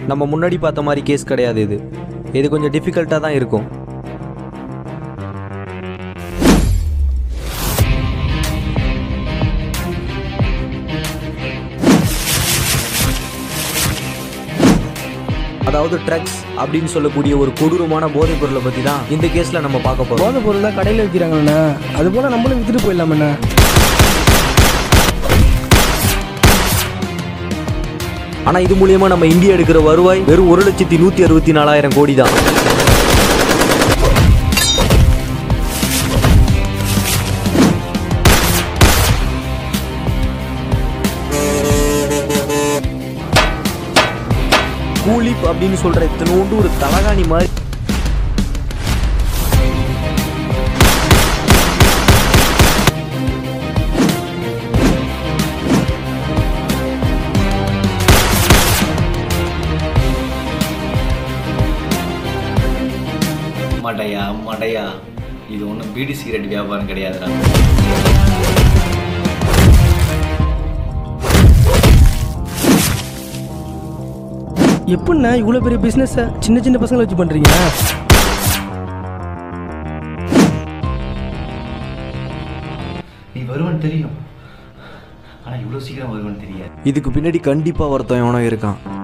நம்ம முன்னாடி பார்த்த மாதிரி கேஸ் கிடையாது இது இது கொஞ்சம் டிஃபிகல்ட்டாக தான் இருக்கும் அதாவது ட்ரக்ஸ் அப்படின்னு சொல்லக்கூடிய ஒரு கொடூரமான போதைப் பொருளை பற்றி தான் இந்த கேஸில் நம்ம பார்க்க போகிறோம் போதை பொருள் தான் கடையில் விற்கிறாங்கண்ணா அது போல் நம்மளும் விற்றுட்டு போயிடலாமண்ணா ஆனால் இது மூலியமா நம்ம இந்தியா எடுக்கிற வருவாய் வெறும் ஒரு லட்சத்தி நூற்றி அறுபத்தி நாலாயிரம் கோடி தான் கூலிப் அப்படின்னு சொல்ற இத்தனோண்டு ஒரு தலகாணி மாதிரி மடையா மடையா இது ஒன்றும் பீடி சிகரெட் வியாபாரம் கிடையாதுடா எப்படிண்ணா இவ்வளோ பெரிய பிஸ்னஸை சின்ன சின்ன பசங்களை வச்சு பண்ணுறீங்க நீ வருவன் தெரியும் ஆனால் இவ்வளோ சீக்கிரம் வருவன் தெரியாது இதுக்கு பின்னாடி கண்டிப்பா ஒருத்தன் எவனோ இருக்கான்